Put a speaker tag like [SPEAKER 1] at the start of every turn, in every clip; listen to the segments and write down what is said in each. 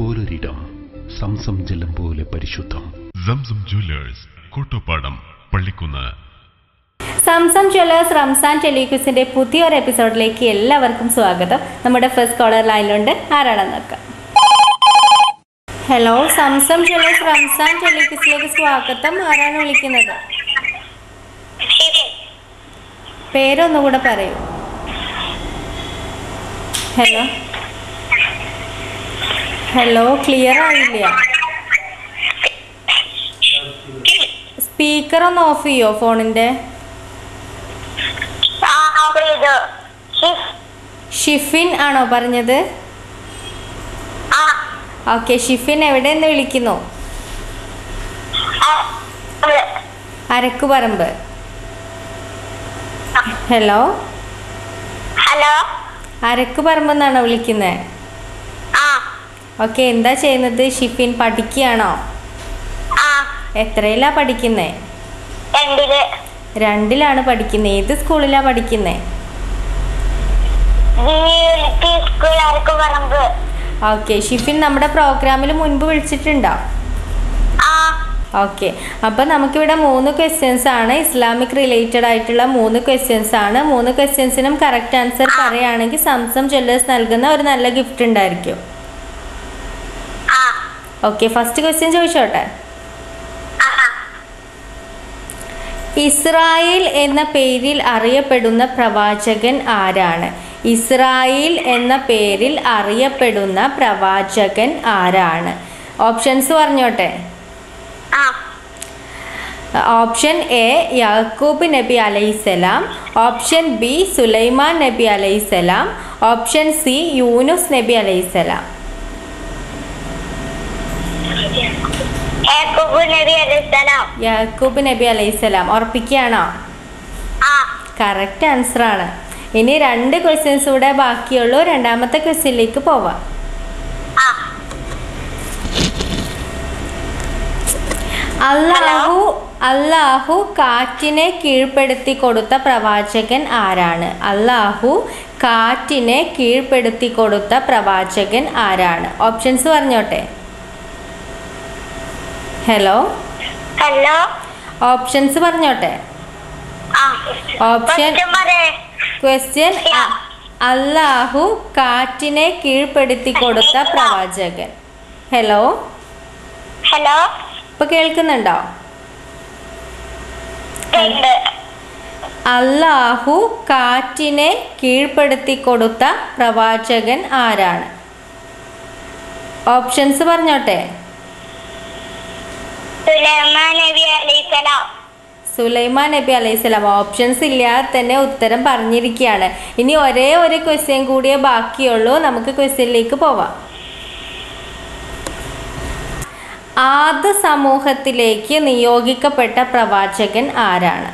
[SPEAKER 1] ഓരൊരിടം സംസം ജലം പോലെ പരിശുദ്ധം
[SPEAKER 2] സംസം ജ്വല്ലേഴ്സ് കോട്ടോപ്പാടം പള്ളിക്കുന്ന്
[SPEAKER 3] സംസം ജ്വല്ലേഴ്സ് റംസാൻ ടെലിക്യൂസിന്റെ പുതിയൊരു എപ്പിസോഡിലേക്ക് എല്ലാവർക്കും സ്വാഗതം നമ്മുടെ ഫസ്റ്റ് കോളർ ലൈനിലുണ്ട് ആരാണെന്ന് നോക്കാം ഹലോ സംസം ജ്വല്ലേഴ്സ് റംസാൻ ടെലിക്യൂസിലേക്ക് സ്വാഗതം ആരാണ് വിളിക്കുന്നത്
[SPEAKER 4] ശരി
[SPEAKER 3] പേരൊന്നുകൂടെ പറയൂ ഹലോ ഹലോ ക്ലിയർ ആയില്ല സ്പീക്കർ ഒന്ന് ഓഫ് ചെയ്യോ ഫോണിന്റെ
[SPEAKER 4] ആ ഓക്കെ ഇത് ഷിഫ്
[SPEAKER 3] ഷിഫിൻ ആണോ പറഞ്ഞത്
[SPEAKER 4] ആ
[SPEAKER 3] ഓക്കെ ഷിഫിൻ എവിടെ നിന്ന് വിളിക്കുന്നു
[SPEAKER 4] ആ, അത്.
[SPEAKER 3] അരക്കുപറമ്പ് ഹലോ
[SPEAKER 4] ഹലോ
[SPEAKER 3] അരക്കുപറമ്പ് എന്നാണോ വിളിക്കുന്നത്
[SPEAKER 4] ആ
[SPEAKER 3] ഓക്കെ എന്താ ചെയ്യുന്നത് ഷിഫിൻ പഠിക്കുകയാണോ
[SPEAKER 4] ആ
[SPEAKER 3] എത്രയിലാ പഠിക്കുന്നത്
[SPEAKER 4] രണ്ടില്
[SPEAKER 3] രണ്ടിലാണ് പഠിക്കുന്നത് ഏത് സ്കൂളിലാണ് പഠിക്കുന്നത്
[SPEAKER 4] ഡിയൂലിറ്റി സ്കൂൾ ആർക്ക് പറമ്പ്
[SPEAKER 3] ഓക്കെ ഷിഫിൻ നമ്മുടെ പ്രോഗ്രാമിൽ മുൻപ് വിളിച്ചിട്ടുണ്ടോ
[SPEAKER 4] ആ
[SPEAKER 3] ഓക്കെ അപ്പം നമുക്കിവിടെ മൂന്ന് ക്വസ്റ്റ്യൻസ് ആണ് ഇസ്ലാമിക് റിലേറ്റഡ് ആയിട്ടുള്ള മൂന്ന് ക്വസ്റ്റ്യൻസ് ആണ് മൂന്ന് ക്വസ്റ്റ്യൻസിനും കറക്റ്റ് ആൻസർ പറയുകയാണെങ്കിൽ സംസം ജ്വല്ലേഴ്സ് നൽകുന്ന ഒരു നല്ല ഗിഫ്റ്റ് ഉണ്ടായിരിക്കും
[SPEAKER 4] ആ
[SPEAKER 3] ഓക്കെ ഫസ്റ്റ് ക്വസ്റ്റ്യൻ ചോദിച്ചോട്ടെ
[SPEAKER 4] ആ
[SPEAKER 3] ഇസ്രായേൽ എന്ന പേരിൽ അറിയപ്പെടുന്ന പ്രവാചകൻ ആരാണ് ഇസ്രായേൽ എന്ന പേരിൽ അറിയപ്പെടുന്ന പ്രവാചകൻ ആരാണ് ഓപ്ഷൻസ് പറഞ്ഞോട്ടെ
[SPEAKER 4] ആ
[SPEAKER 3] ഓപ്ഷൻ എ യാക്കൂബ് നബി അലൈസലാം ഓപ്ഷൻ ബി സുലൈമാൻ നബി അലൈസലാം ഓപ്ഷൻ സി യൂനുസ് നബി അലൈസലാം
[SPEAKER 4] യാക്കൂബ് നബി അലൈഹിസ്സലാം
[SPEAKER 3] യാക്കൂബ് നബി അലൈസലാം ഉറപ്പിക്കുകയാണോ
[SPEAKER 4] ആ
[SPEAKER 3] കറക്റ്റ് ആൻസർ ആണ് ഇനി രണ്ട് ക്വസ്റ്റ്യൻസ് കൂടെ ബാക്കിയുള്ളൂ രണ്ടാമത്തെ ക്വസ്റ്റ്യനിലേക്ക് പോവാം
[SPEAKER 4] ആ
[SPEAKER 3] അല്ലാഹു അല്ലാഹു കാറ്റിനെ കീഴ്പ്പെടുത്തി കൊടുത്ത പ്രവാചകൻ ആരാണ് അല്ലാഹു കാറ്റിനെ കീഴ്പ്പെടുത്തി കൊടുത്ത പ്രവാചകൻ ആരാണ് ഓപ്ഷൻസ് പറഞ്ഞോട്ടെ ഹലോ
[SPEAKER 4] ഹലോ
[SPEAKER 3] ഓപ്ഷൻസ് പറഞ്ഞോട്ടെ
[SPEAKER 4] ആ
[SPEAKER 3] ഓപ്ഷൻ
[SPEAKER 4] Question പറയ്.
[SPEAKER 3] ക്വസ്റ്റ്യൻ അല്ലാഹു കാറ്റിനെ കീഴ്പ്പെടുത്തി കൊടുത്ത പ്രവാചകൻ ഹലോ
[SPEAKER 4] ഹലോ
[SPEAKER 3] ഇപ്പൊ കേൾക്കുന്നുണ്ടോ
[SPEAKER 4] ഉണ്ട്
[SPEAKER 3] അല്ലാഹു കാറ്റിനെ കീഴ്പ്പെടുത്തി കൊടുത്ത പ്രവാചകൻ ആരാണ് ഓപ്ഷൻസ് പറഞ്ഞോട്ടെ
[SPEAKER 4] സുലൈമാൻ നബി അലൈഹിസ്സലാം
[SPEAKER 3] സുലൈമാൻ നബി അലൈഹിസ്സലാം ഓപ്ഷൻസ് ഇല്ലാതെ തന്നെ ഉത്തരം പറഞ്ഞിരിക്കുകയാണ് ഇനി ഒരേ ഒരു ക്വസ്റ്റ്യൻ കൂടിയേ ബാക്കിയുള്ളൂ നമുക്ക് ക്വസ്റ്റ്യനിലേക്ക് പോവാം ആദ സമൂഹത്തിലേക്ക് നിയോഗിക്കപ്പെട്ട പ്രവാചകൻ ആരാണ്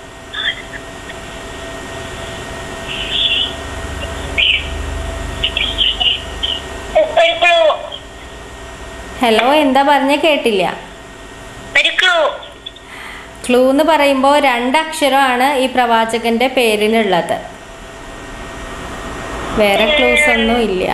[SPEAKER 4] ഒരു ക്ലൂ
[SPEAKER 3] ഹലോ എന്താ പറഞ്ഞ കേട്ടില്ല
[SPEAKER 4] ഒരു ക്ലൂ
[SPEAKER 3] ക്ലൂ എന്ന് പറയുമ്പോൾ രണ്ടക്ഷരമാണ് ഈ പ്രവാചകന്റെ പേരിനുള്ളത് വേറെ ക്ലൂസ് ഒന്നും ഇല്ല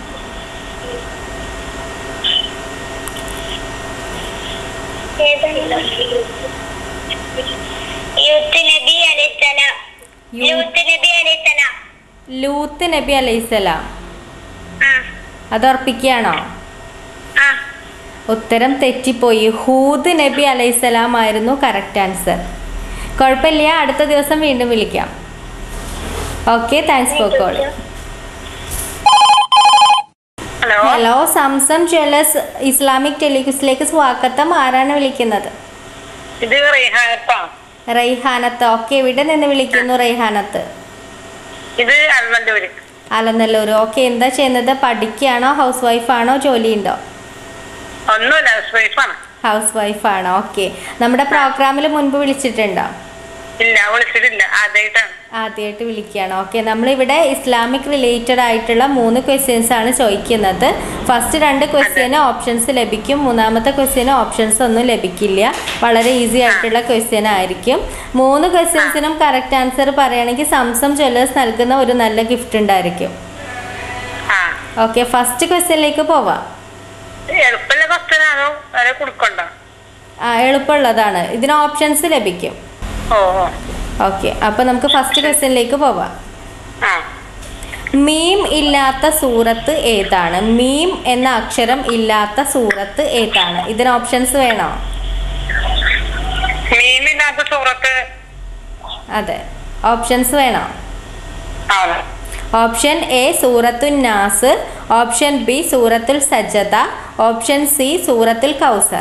[SPEAKER 4] യൂത്ത് നബി അലൈഹിസ്സലാം
[SPEAKER 3] യൂത്ത്
[SPEAKER 4] യൂത്ത് നബി അലൈഹിസ്സലാം
[SPEAKER 3] ലൂത്ത് നബി അലൈസലാം
[SPEAKER 4] ആ
[SPEAKER 3] അത് ഉറപ്പിക്കുകയാണോ
[SPEAKER 4] ആ
[SPEAKER 3] ഉത്തരം തെറ്റിപ്പോയി ഹൂദ് നബി അലൈസലാം ആയിരുന്നു കറക്റ്റ് ആൻസർ കുഴപ്പമില്ല അടുത്ത ദിവസം വീണ്ടും വിളിക്കാം okay thanks for call
[SPEAKER 4] hello
[SPEAKER 3] hello Zamzam jewellers Islamic ടെലിക്യൂസിലേക്ക് സ്വാഗതം ആരാണ് വിളിക്കുന്നത്
[SPEAKER 4] ഇത് റീഹാനത്താ
[SPEAKER 3] റൈഹാനത്ത് ഓക്കെ എവിടെ നിന്ന് വിളിക്കുന്നു റൈഹാനത്ത്
[SPEAKER 4] ഇത് അൽമല്ലൂര്
[SPEAKER 3] അലനല്ലൂർ ഓക്കെ എന്താ ചെയ്യുന്നത് പഠിക്കുകയാണോ ഹൗസ് വൈഫാണോ ജോലിയുണ്ടോ
[SPEAKER 4] ഒന്നുമില്ല സ്വൈഫാണ്
[SPEAKER 3] ഹൗസ് വൈഫാണോ ഓക്കെ നമ്മുടെ പ്രോഗ്രാമിൽ മുൻപ് വിളിച്ചിട്ടുണ്ടോ
[SPEAKER 4] ഇല്ല വിളിച്ചിട്ടില്ല ആദ്യമായിട്ടാണ്
[SPEAKER 3] ആദ്യമായിട്ട് വിളിക്കുകയാണ് ഓക്കെ നമ്മളിവിടെ ഇസ്ലാമിക് റിലേറ്റഡ് ആയിട്ടുള്ള മൂന്ന് ക്വസ്റ്റ്യൻസ് ആണ് ചോദിക്കുന്നത് ഫസ്റ്റ് രണ്ട് ക്വസ്റ്റ്യന് ഓപ്ഷൻസ് ലഭിക്കും മൂന്നാമത്തെ ക്വസ്റ്റ്യന് ഓപ്ഷൻസ് ഒന്നും ലഭിക്കില്ല വളരെ ഈസി ആയിട്ടുള്ള ക്വസ്റ്റ്യൻ ആയിരിക്കും മൂന്ന് ക്വസ്റ്റ്യൻസിനും കറക്റ്റ് ആൻസർ പറയുകയാണെങ്കിൽ സംസം ജ്വല്ലേഴ്സ് നൽകുന്ന ഒരു നല്ല ഗിഫ്റ്റ് ഉണ്ടായിരിക്കും
[SPEAKER 4] ആ
[SPEAKER 3] ഓക്കെ ഫസ്റ്റ് ക്വസ്റ്റ്യനിലേക്ക് പോവാം
[SPEAKER 4] എളുപ്പമുള്ള ക്വസ്റ്റ്യൻ ആണോ അതെ കൊടുക്കണ്ട
[SPEAKER 3] ആ എളുപ്പമുള്ളതാണ് ഇതിന് ഓപ്ഷൻസ് ലഭിക്കും
[SPEAKER 4] ഓ ഓ
[SPEAKER 3] ഓക്കെ അപ്പോൾ നമുക്ക് ഫസ്റ്റ് ക്വസ്റ്റ്യനിലേക്ക് പോവാം
[SPEAKER 4] ആ
[SPEAKER 3] മീം ഇല്ലാത്ത സൂറത്ത് ഏതാണ് മീം എന്ന അക്ഷരം ഇല്ലാത്ത സൂറത്ത് ഏതാണ് ഇതിന് ഓപ്ഷൻസ് വേണോ
[SPEAKER 4] മീമില്ലാത്ത സൂറത്ത്
[SPEAKER 3] അതെ ഓപ്ഷൻസ് വേണോ
[SPEAKER 4] ആണ്
[SPEAKER 3] ഓപ്ഷൻ എ സൂറത്തുൽ നാസ് ഓപ്ഷൻ ബി സൂറത്തുൽ സജ്ജത ഓപ്ഷൻ സി സൂറത്തുൽ കൗസർ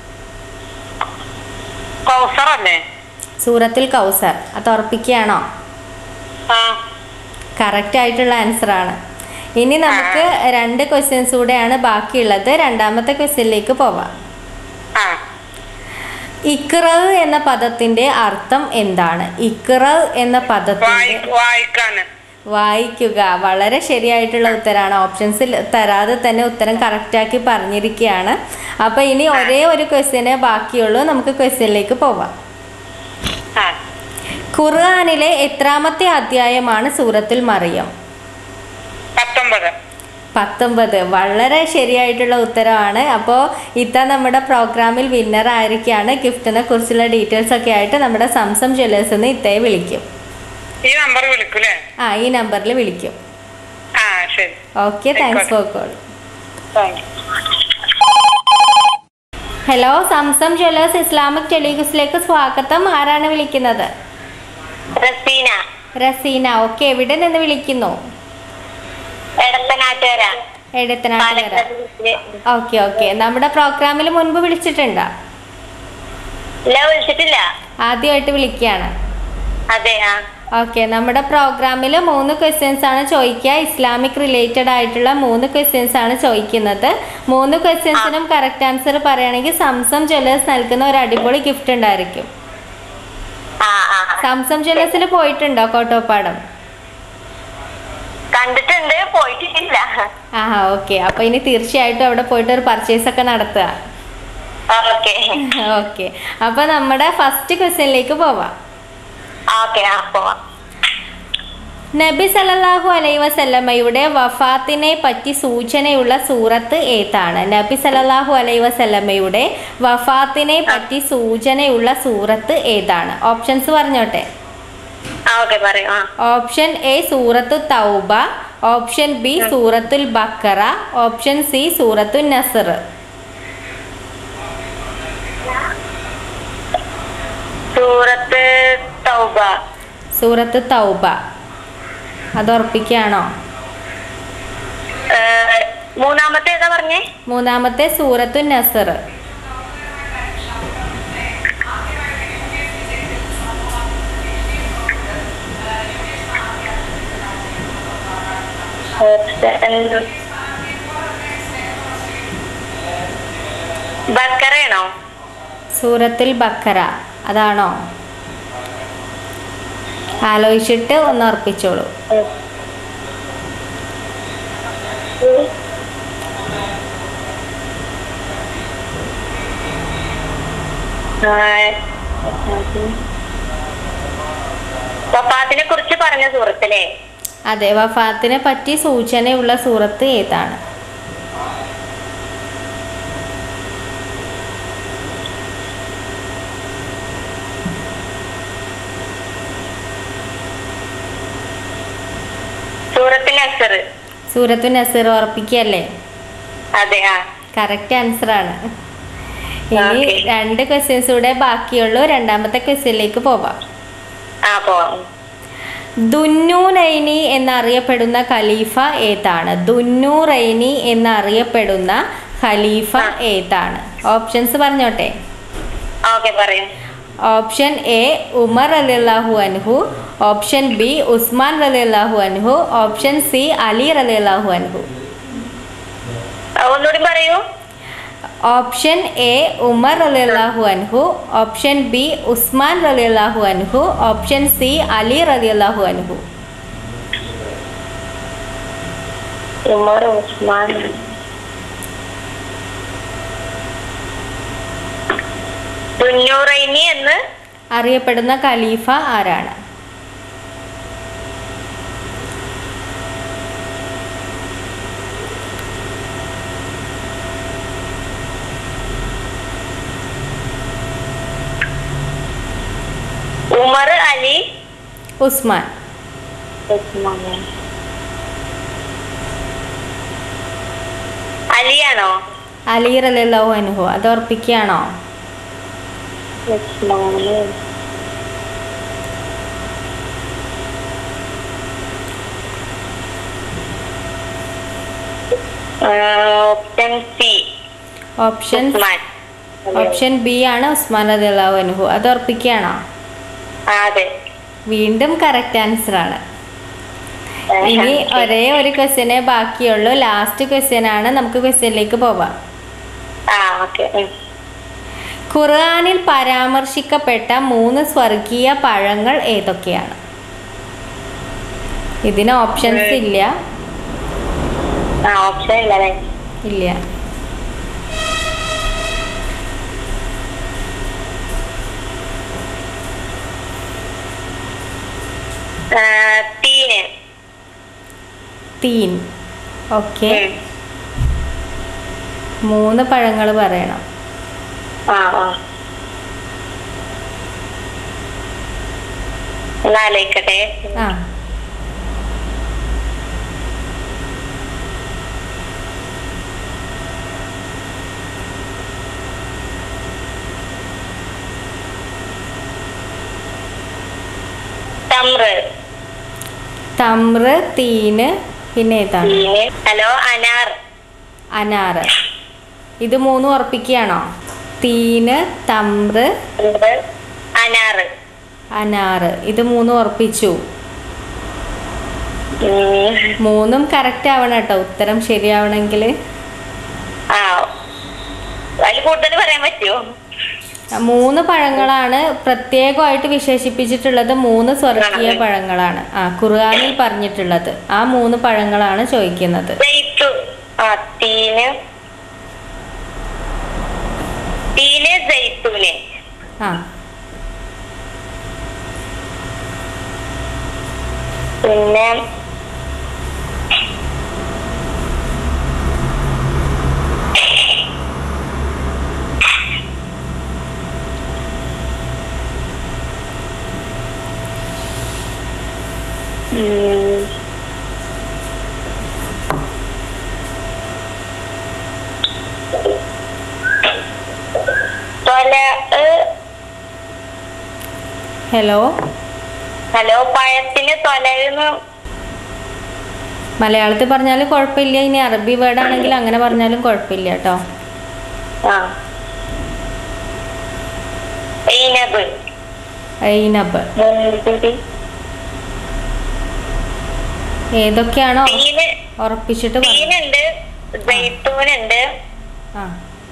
[SPEAKER 4] കൗസർ അല്ലേ
[SPEAKER 3] സൂറത്തുൽ കൗസർ അത് ഉറപ്പിക്കുകയാണോ
[SPEAKER 4] ആ
[SPEAKER 3] കറക്റ്റ് ആയിട്ടുള്ള ആൻസർ ആണ് ഇനി നമുക്ക് രണ്ട് ക്വസ്റ്റ്യൻസ് കൂടെയാണ് ബാക്കിയുള്ളത് രണ്ടാമത്തെ ക്വസ്റ്റ്യനിലേക്ക് പോവാം
[SPEAKER 4] ആ
[SPEAKER 3] ഇക്റവ് എന്ന പദത്തിന്റെ അർത്ഥം എന്താണ് ഇക്റവ് എന്ന പദത്തിന്റെ
[SPEAKER 4] വായി വായിക്കാന്
[SPEAKER 3] വായിക്കുക വളരെ ശരിയായിട്ടുള്ള ഉത്തരമാണ് ഓപ്ഷൻസിൽ തരാതെ തന്നെ ഉത്തരം കറക്റ്റാക്കി പറഞ്ഞിരിക്കുകയാണ് അപ്പോൾ ഇനി ഒരേ ഒരു ക്വസ്റ്റ്യനെ ബാക്കിയുള്ളൂ നമുക്ക് ക്വസ്റ്റ്യനിലേക്ക് പോവാം
[SPEAKER 4] ആ
[SPEAKER 3] ഖുർആാനിലെ എത്രാമത്തെ അധ്യായമാണ് സൂറത്തുൽ മറിയം
[SPEAKER 4] പത്തൊമ്പത്
[SPEAKER 3] പത്തൊമ്പത് വളരെ ശരിയായിട്ടുള്ള ഉത്തരവാണ് അപ്പോൾ ഇത്ത നമ്മുടെ പ്രോഗ്രാമിൽ വിന്നർ ആയിരിക്കുകയാണ് ഗിഫ്റ്റിനെ കുറിച്ചുള്ള ഡീറ്റെയിൽസ് ഒക്കെ ആയിട്ട് നമ്മുടെ സംസം ജ്വല്ലേഴ്സ് നിന്ന് ഇത്തയെ വിളിക്കും
[SPEAKER 4] ഈ നമ്പർ വിളിക്കൂലേ
[SPEAKER 3] ആ ഈ നമ്പറിൽ വിളിക്കും
[SPEAKER 4] ആ ശരി
[SPEAKER 3] okay thanks for call
[SPEAKER 4] thank you
[SPEAKER 3] hello Zamzam jewellers Islamic ടെലിഗ്യൂസിലേക്ക് സ്വാഗതം ആരാണ് വിളിക്കുന്നത്
[SPEAKER 5] റസീന
[SPEAKER 3] റസീന ഓക്കെ എവിടെ നിന്ന് വിളിക്കുന്നു
[SPEAKER 5] എടത്തനാട്ടുകര
[SPEAKER 3] എഴുത്തനാട്ടുകര
[SPEAKER 5] പാലക്കാട് ജില്ലയിലെ.
[SPEAKER 3] ഓക്കെ ഓക്കെ നമ്മുടെ പ്രോഗ്രാമിൽ മുൻപ് വിളിച്ചിട്ടുണ്ടോ
[SPEAKER 5] ഇല്ല വിളിച്ചിട്ടില്ല
[SPEAKER 3] ആദ്യമായിട്ട് വിളിക്കുകയാണ്
[SPEAKER 5] അതെ ആ
[SPEAKER 3] ഓക്കെ നമ്മുടെ പ്രോഗ്രാമിൽ മൂന്ന് ക്വസ്റ്റ്യൻസ് ആണ് ചോദിക്കുക ഇസ്ലാമിക് റിലേറ്റഡ് ആയിട്ടുള്ള മൂന്ന് ക്വസ്റ്റ്യൻസ് ആണ് ചോദിക്കുന്നത് മൂന്ന് ക്വസ്റ്റ്യൻസിനും കറക്റ്റ് ആൻസർ പറയുകയാണെങ്കിൽ സംസം ജ്വല്ലേഴ്സ് നൽകുന്ന ഒരു അടിപൊളി ഗിഫ്റ്റ് ഉണ്ടായിരിക്കും
[SPEAKER 5] ആ ആ
[SPEAKER 3] സംസം ജ്വല്ലേഴ്സിൽ പോയിട്ടുണ്ടോ കോട്ടോപ്പാടം
[SPEAKER 5] കണ്ടിട്ടുണ്ട് പോയിട്ടില്ല
[SPEAKER 3] ആ ഓക്കെ അപ്പോൾ ഇനി തീർച്ചയായിട്ടും അവിടെ പോയിട്ട് ഒരു പർച്ചേസ് ഒക്കെ നടത്തുക
[SPEAKER 5] ഓക്കെ
[SPEAKER 3] ഓക്കെ അപ്പോൾ നമ്മുടെ ഫസ്റ്റ് ക്വസ്റ്റ്യനിലേക്ക് പോവാം
[SPEAKER 5] ഓക്കെ ആ പോവാം
[SPEAKER 3] നബി സല്ലല്ലാഹു അലൈഹി വസല്ലമയുടെ വഫാത്തിനെ പറ്റി സൂചനയുള്ള സൂറത്ത് ഏതാണ് നബി സല്ലല്ലാഹു അലൈഹി വസല്ലമയുടെ വഫാത്തിനെ പറ്റി സൂചനയുള്ള സൂറത്ത് ഏതാണ് ഓപ്ഷൻസ് പറഞ്ഞോട്ടെ
[SPEAKER 5] ആ ഓക്കെ പറയൂ ആ
[SPEAKER 3] ഓപ്ഷൻ എ സൂറത്തു തൗബ ഓപ്ഷൻ ബി സൂറത്തുൽ ബക്കറ ഓപ്ഷൻ സി സൂറത്തു നസർ
[SPEAKER 5] സൂറത്ത് തൗബ
[SPEAKER 3] സൂറത്ത് തൗബ അത് ഉറപ്പിക്കുകയാണോ
[SPEAKER 5] ഏ, മൂന്നാമത്തെ ഏതാ പറഞ്ഞേ
[SPEAKER 3] മൂന്നാമത്തെ സൂറത്തു നസർ
[SPEAKER 5] ബക്കറയാണോ
[SPEAKER 3] സൂറത്തുൽ ബക്കറ അതാണോ ആലോചിച്ചിട്ട് ഒന്ന് ഉറപ്പിച്ചോളൂ
[SPEAKER 5] വഫാത്തിനെ കുറിച്ച് പറഞ്ഞ സുഹൃത്തില്ലേ
[SPEAKER 3] അതെ വഫാത്തിനെ പറ്റി സൂചനയുള്ള സൂറത്ത് ഏതാണ്
[SPEAKER 5] സൂറത്ത് നസർ
[SPEAKER 3] സൂറത്തു നസീർ ഉറപ്പിക്കുകയല്ലേ
[SPEAKER 5] അതെ ആ
[SPEAKER 3] കറക്റ്റ് ആൻസർ ആണ് ഇനി
[SPEAKER 5] Okay.
[SPEAKER 3] രണ്ട് ക്വസ്റ്റ്യൻസ് കൂടെ ബാക്കിയുള്ളൂ രണ്ടാമത്തെ ക്വസ്റ്റ്യനിലേക്ക് പോവാം
[SPEAKER 5] ആ പോവാം
[SPEAKER 3] ദുന്നൂറൈനി എന്നറിയപ്പെടുന്ന ഖലീഫ ഏതാണ് ദുന്നൂറൈനി എന്നറിയപ്പെടുന്ന ഖലീഫ ഏതാണ് ഓപ്ഷൻസ് പറഞ്ഞോട്ടെ
[SPEAKER 5] ഓക്കെ പറയൂ
[SPEAKER 3] ഓപ്ഷൻ എ ഉമർ റലിയല്ലാഹു അൻഹു ഓപ്ഷൻ ബി ഉസ്മാൻ റലിയല്ലാഹു അൻഹു ഓപ്ഷൻ സി അലി റലിയല്ലാഹു അൻഹു
[SPEAKER 5] ആ, ഒന്നുകൂടി പറയൂ
[SPEAKER 3] ഓപ്ഷൻ എ ഉമർ റലിയല്ലാഹു അൻഹു ഓപ്ഷൻ ബി ഉസ്മാൻ റലിയല്ലാഹു അൻഹു ഓപ്ഷൻ സി അലി റലിയല്ലാഹു അൻഹു
[SPEAKER 5] ഉമർ ഉസ്മാൻ തുന്നൂറൈനി എന്ന്
[SPEAKER 3] അറിയപ്പെടുന്ന ഖലീഫ ആരാണ് ഉസ്മാൻ
[SPEAKER 5] ഉസ്മാൻ അലിയാണോ
[SPEAKER 3] അലി റലിയല്ലാഹു അൻഹു അത് ഉറപ്പിക്കുകയാണോ
[SPEAKER 5] Usman option C
[SPEAKER 3] option
[SPEAKER 5] Usman
[SPEAKER 3] option B ആണ് ഉസ്മാൻ റലിയല്ലാഹു അൻഹു അത് ഉറപ്പിക്കുകയാണോ
[SPEAKER 5] ആ, അതെ
[SPEAKER 3] വീണ്ടും കറക്റ്റ് ആൻസർ ആണ് ഇനി ഒരേ ഒരു ക്വസ്റ്റ്യനെ ബാക്കിയുള്ളൂ ലാസ്റ്റ് ക്വസ്റ്റ്യൻ ആണ് നമുക്ക് ക്വസ്റ്റ്യനിലേക്ക് പോവാം
[SPEAKER 5] ആ ഓക്കെ
[SPEAKER 3] ഖുർആനിൽ പരാമർശിക്കപ്പെട്ട മൂന്ന് സ്വർഗീയ പഴങ്ങൾ ഏതൊക്കെയാണ് ഇതിന് ഓപ്ഷൻസ് ഇല്ല
[SPEAKER 5] ആ ഓപ്ഷൻ ഇല്ലല്ലേ
[SPEAKER 3] ഇല്ല
[SPEAKER 5] ആ, തീന്
[SPEAKER 3] തീൻ ഓക്കെ
[SPEAKER 5] ഉം.
[SPEAKER 3] മൂന്ന് പഴങ്ങൾ പറയണം
[SPEAKER 5] ആ ആ ഒന്ന് ആലോചിക്കട്ടെ
[SPEAKER 3] ആ
[SPEAKER 5] തമ്ര്
[SPEAKER 3] തമ്ര് തീന് പിന്നെ ഏതാണ്
[SPEAKER 5] തീന് ഹലോ അനാർ
[SPEAKER 3] അനാറ് ഇത് മൂന്നും ഉറപ്പിക്കുകയാണോ തീന് തമ്ര്
[SPEAKER 5] തമ്ര് അനാറ്
[SPEAKER 3] അനാറ് ഇത് മൂന്നും ഉറപ്പിച്ചു
[SPEAKER 5] ഉം.
[SPEAKER 3] മൂന്നും കറക്റ്റ് ആവണം കേട്ടോ ഉത്തരം ശരിയാവണമെങ്കിൽ
[SPEAKER 5] ആ അതിൽ കൂടുതൽ പറയാൻ പറ്റുമോ
[SPEAKER 3] മൂന്ന് പഴങ്ങളാണ് പ്രത്യേകമായിട്ട് വിശേഷിപ്പിച്ചിട്ടുള്ളത് മൂന്ന് സ്വർഗീയ പഴങ്ങളാണ് ആ ഖുർആനിൽ പറഞ്ഞിട്ടുള്ളത് ആ മൂന്ന് പഴങ്ങളാണ് ചോദിക്കുന്നത്
[SPEAKER 5] ജയ്ത്തു ആ തീന് തീന് ജയ്ത്തൂന്
[SPEAKER 3] ആ
[SPEAKER 5] പിന്നെ ഉം. തൊല
[SPEAKER 3] ഹലോ
[SPEAKER 5] ഹലോ പഴത്തിന് തൊലന്ന്
[SPEAKER 3] മലയാളത്തിൽ പറഞ്ഞാലും കുഴപ്പമില്ല ഇനി അറബി വേർഡ് ആണെങ്കിൽ അങ്ങനെ പറഞ്ഞാലും കുഴപ്പമില്ല കേട്ടോ
[SPEAKER 5] ആ ഈനബ്
[SPEAKER 3] ഐനബ്
[SPEAKER 5] മുന്തിരി
[SPEAKER 3] ഏതൊക്കെയാണോ
[SPEAKER 5] തീന്
[SPEAKER 3] ഉറപ്പിച്ചിട്ട് പറ
[SPEAKER 5] തീനുണ്ട് ജയ്ത്തൂനുണ്ട്
[SPEAKER 3] ആ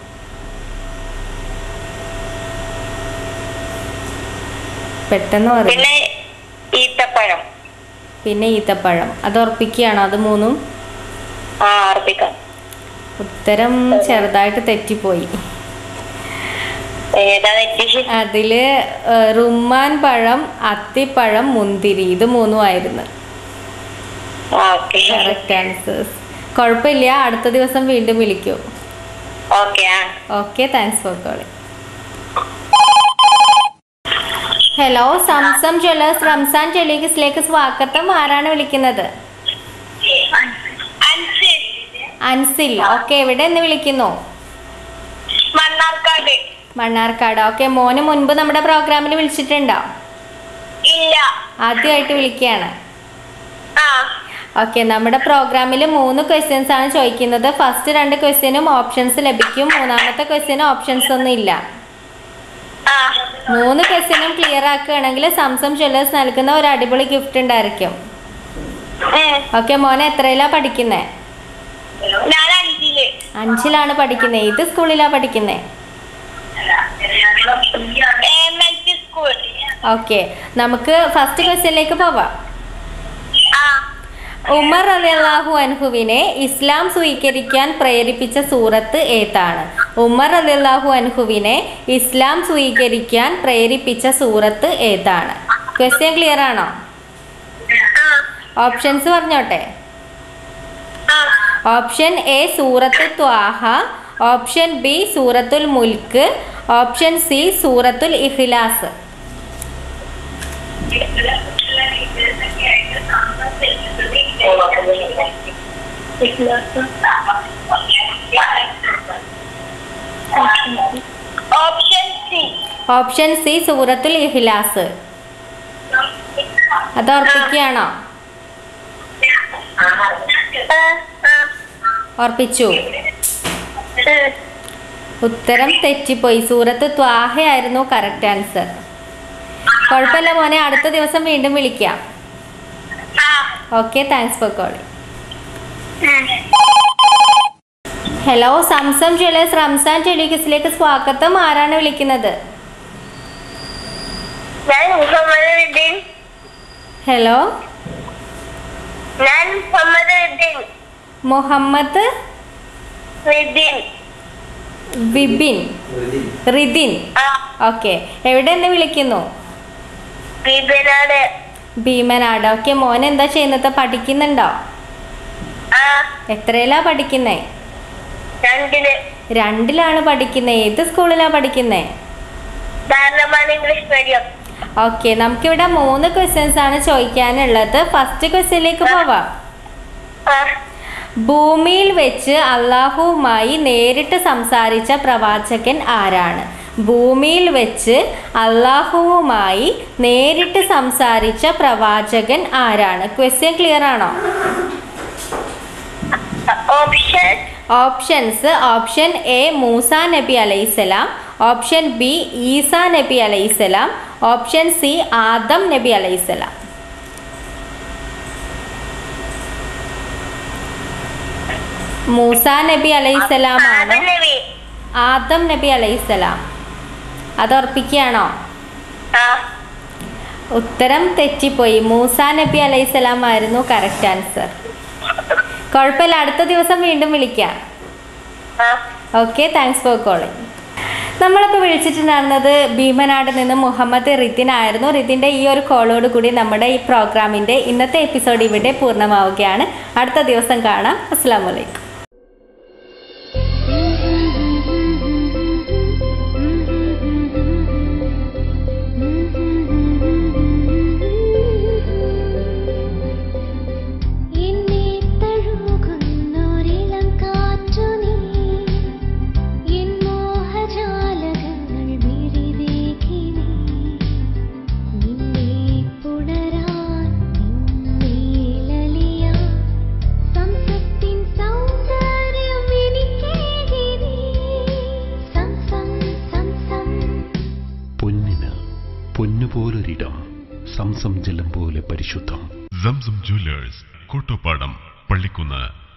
[SPEAKER 3] പെട്ടെന്ന് പറയും
[SPEAKER 5] പിന്നെ ഈത്തപ്പഴം
[SPEAKER 3] പിന്നെ ഈത്തപ്പഴം അത് ഉറപ്പിക്കുകയാണോ അത് മൂന്നും
[SPEAKER 5] ആ അർപ്പിക്കാം
[SPEAKER 3] ഉത്തരം ചെറുതായിട്ട് തെറ്റിപ്പോയി
[SPEAKER 5] ഏതാ തെറ്റി
[SPEAKER 3] അതില് ഏഹ്, റുമ്മാൻ പഴം അത്തിപ്പഴം മുന്തിരി ഇത് മൂന്നും ആയിരുന്നു
[SPEAKER 5] ഓക്കെ
[SPEAKER 3] കറക്റ്റ് ആൻസേഴ്സ് കുഴപ്പമില്ല അടുത്ത ദിവസം വീണ്ടും വിളിക്കൂ
[SPEAKER 5] ഓക്കെ ആ
[SPEAKER 3] okay thanks for calling hello Zamzam jewellers Ramzan ജ്വല്ലേഴ്സിലേക്ക് സ്വാഗതം ആരാണ് വിളിക്കുന്നത് അൻസിൽ ഓക്കെ എവിടെ നിന്ന് വിളിക്കുന്നു
[SPEAKER 5] മണ്ണാർക്കാട്
[SPEAKER 3] മണ്ണാർക്കാട് ഓക്കെ മോന് മുൻപ് നമ്മുടെ പ്രോഗ്രാമിൽ വിളിച്ചിട്ടുണ്ടോ
[SPEAKER 5] ഇല്ല
[SPEAKER 3] ആദ്യമായിട്ട് വിളിക്കുകയാണ്
[SPEAKER 5] ആ
[SPEAKER 3] ഓക്കെ നമ്മുടെ പ്രോഗ്രാമിൽ മൂന്ന് ക്വസ്റ്റ്യൻസ് ആണ് ചോദിക്കുന്നത് ഫസ്റ്റ് രണ്ട് ക്വസ്റ്റ്യനും ഓപ്ഷൻസ് ലഭിക്കും മൂന്നാമത്തെ ക്വസ്റ്റ്യന് ഓപ്ഷൻസ് ഒന്നും ഇല്ല
[SPEAKER 5] ആ
[SPEAKER 3] മൂന്ന് ക്വസ്റ്റ്യനും ക്ലിയർ ആക്കുകയാണെങ്കിൽ സംസം ജ്വല്ലേഴ്സ് നൽകുന്ന ഒരു അടിപൊളി ഗിഫ്റ്റ് ഉണ്ടായിരിക്കും
[SPEAKER 5] ഉം.
[SPEAKER 3] ഓക്കെ മോനെ എത്രയിലാ പഠിക്കുന്നേ
[SPEAKER 5] ഞാൻ അഞ്ചില്
[SPEAKER 3] അഞ്ചിലാണ് പഠിക്കുന്നത് ഏത് സ്കൂളിലാ പഠിക്കുന്നേ
[SPEAKER 5] M L P school
[SPEAKER 3] okay നമുക്ക് ഫസ്റ്റ് ക്വസ്റ്റ്യനിലേക്ക് പോവാം
[SPEAKER 5] ആ
[SPEAKER 3] ഉമർ അലിയല്ലാഹു അൻഹുവിനെ ഇസ്ലാം സ്വീകരിക്കാൻ പ്രേരിപ്പിച്ച സൂറത്ത് ഏതാണ് ഉമർ അലിയല്ലാഹു അൻഹുവിനെ ഇസ്ലാം സ്വീകരിക്കാൻ പ്രേരിപ്പിച്ച സൂറത്ത് ഏതാണ് ക്വസ്റ്റ്യൻ ക്ലിയർ ആണോ
[SPEAKER 5] ആ
[SPEAKER 3] ഓപ്ഷൻസ് പറഞ്ഞോട്ടെ
[SPEAKER 5] ആ
[SPEAKER 3] ഓപ്ഷൻ എ സൂറത്ത് ത്വാഹ ഓപ്ഷൻ ബി സൂറത്തുൽ മുൽക്ക് ഓപ്ഷൻ സി സൂറത്തുൽ ഇഖ്ലാസ്
[SPEAKER 5] ഓപ്ഷൻ സി
[SPEAKER 3] ഓപ്ഷൻ സി സൂറത്തുൽ ഇഖ്ലാസ് അത് ഉറപ്പിക്കുകയാണോ ഉറപ്പിച്ചു ഉത്തരം തെറ്റിപ്പോയി സൂറത്ത് ത്വാഹയായിരുന്നു കറക്റ്റ് ആൻസർ കുഴപ്പമില്ല മോനെ അടുത്ത ദിവസം വീണ്ടും വിളിക്കാം okay thanks for calling hello Zamzam jewellers Ramzan ടെലിഗസിലേക്ക് സ്വാഗതം ആരാണ് വിളിക്കുന്നത്
[SPEAKER 5] ഞാൻ മുഹമ്മദ് വിദ്യൻ
[SPEAKER 3] ഹലോ
[SPEAKER 5] ഞാൻ മുഹമ്മദ് വിദ്യൻ
[SPEAKER 3] മുഹമ്മദ്
[SPEAKER 5] വിദ്യൻ
[SPEAKER 3] വിപിൻ റിദിൻ
[SPEAKER 5] ആ
[SPEAKER 3] ഓക്കെ എവിടെ നിന്ന് വിളിക്കുന്നു
[SPEAKER 5] ബീബനാട്
[SPEAKER 3] ഭീമനാട് ഓക്കെ മോൻ എന്താ ചെയ്യുന്നത് പഠിക്കുന്നുണ്ടോ
[SPEAKER 5] ആ
[SPEAKER 3] എത്രയിലാ പഠിക്കുന്നേ
[SPEAKER 5] രണ്ടില്
[SPEAKER 3] രണ്ടിലാണ് പഠിക്കുന്നത് ഏത് സ്കൂളിലാണ് പഠിക്കുന്നത്
[SPEAKER 5] ധാരണമാണ് ഇംഗ്ലീഷ് മീഡിയം
[SPEAKER 3] ഓക്കെ നമുക്കിവിടെ മൂന്ന് ക്വസ്റ്റ്യൻസ് ആണ് ചോദിക്കാനുള്ളത് ഫസ്റ്റ് ക്വസ്റ്റ്യനിലേക്ക് പോവാം
[SPEAKER 5] ആ
[SPEAKER 3] ഭൂമിയിൽ വെച്ച് അള്ളാഹുവുമായി നേരിട്ട് സംസാരിച്ച പ്രവാചകൻ ആരാണ് ഭൂമിയിൽ വെച്ച് അള്ളാഹുവുമായി നേരിട്ട് സംസാരിച്ച പ്രവാചകൻ ആരാണ് ക്വസ്റ്റ്യൻ ക്ലിയർ ആണോ
[SPEAKER 5] option
[SPEAKER 3] options option A Musa നബി അലൈസലാം ഓപ്ഷൻ ബി ഈസ നബി അലൈസലാം ഓപ്ഷൻ സി ആദം നബി അലൈസലാം മൂസ നബി അലൈസലാം ആണ്
[SPEAKER 5] നബി
[SPEAKER 3] ആദം നബി അലൈസലാം അത് ഉറപ്പിക്കുകയാണോ
[SPEAKER 5] ആ
[SPEAKER 3] ഉത്തരം തെറ്റിപ്പോയി മൂസ നബി അലൈസലാം ആയിരുന്നു കറക്റ്റ് ആൻസർ കുഴപ്പമില്ല അടുത്ത ദിവസം വീണ്ടും വിളിക്കാം
[SPEAKER 5] ആ
[SPEAKER 3] ഓക്കെ താങ്ക്സ് ഫോർ കോളിംഗ് നമ്മളിപ്പോൾ വിളിച്ചിട്ടുണ്ടായിരുന്നത് ഭീമനാട് നിന്ന് മുഹമ്മദ് റിത്തിൻ ആയിരുന്നു റിത്തിൻ്റെ ഈ ഒരു കോളോട് കൂടി നമ്മുടെ ഈ പ്രോഗ്രാമിൻ്റെ ഇന്നത്തെ എപ്പിസോഡ് ഇവിടെ പൂർണ്ണമാവുകയാണ് അടുത്ത ദിവസം കാണാം അസ്സാം വലൈക്കും
[SPEAKER 6] എന്നെ തഴുകുന്നൊരിളം കാറ്റു നീ എൻ മോഹജാലകങ്ങൾ വിരിതേകി നീ നിന്നെ പുണരാൻ നിന്നേലലിയാൻ സംസത്തിൻ സൗന്ദര്യം എനിക്കേകി നീ സംസം സംസം
[SPEAKER 1] പൊന്നിന് പൊന്നുപോലൊരിടം സംസം ജലം പോലെ പരിശുദ്ധം
[SPEAKER 2] സംസം ജ്വല്ലേഴ്സ് കോട്ടോപ്പാടം പള്ളിക്കുന്ന്